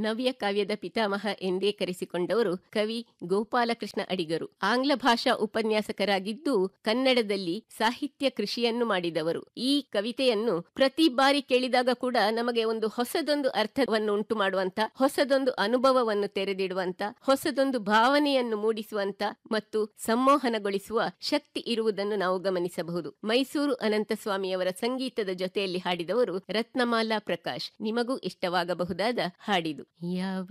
ನವ್ಯ ಕಾವ್ಯದ ಪಿತಾಮಹ ಎಂದೇ ಕರೆಸಿಕೊಂಡವರು ಕವಿ ಗೋಪಾಲಕೃಷ್ಣ ಅಡಿಗರು ಆಂಗ್ಲ ಭಾಷಾ ಉಪನ್ಯಾಸಕರಾಗಿದ್ದು ಕನ್ನಡದಲ್ಲಿ ಸಾಹಿತ್ಯ ಕೃಷಿಯನ್ನು ಮಾಡಿದವರು ಈ ಕವಿತೆಯನ್ನು ಪ್ರತಿ ಬಾರಿ ಕೇಳಿದಾಗ ಕೂಡ ನಮಗೆ ಒಂದು ಹೊಸದೊಂದು ಅರ್ಥವನ್ನು ಉಂಟು ಮಾಡುವಂತ ಹೊಸದೊಂದು ಅನುಭವವನ್ನು ತೆರೆದಿಡುವಂತ ಹೊಸದೊಂದು ಭಾವನೆಯನ್ನು ಮೂಡಿಸುವಂತ ಮತ್ತು ಸಂಮೋಹನಗೊಳಿಸುವ ಶಕ್ತಿ ಇರುವುದನ್ನು ನಾವು ಗಮನಿಸಬಹುದು ಮೈಸೂರು ಅನಂತಸ್ವಾಮಿಯವರ ಸಂಗೀತದ ಜೊತೆಯಲ್ಲಿ ಹಾಡಿದವರು ರತ್ನಮಾಲಾ ಪ್ರಕಾಶ್ ನಿಮಗೂ ಇಷ್ಟವಾಗಬಹುದಾದ ಹಾಡಿದು ಯಾವ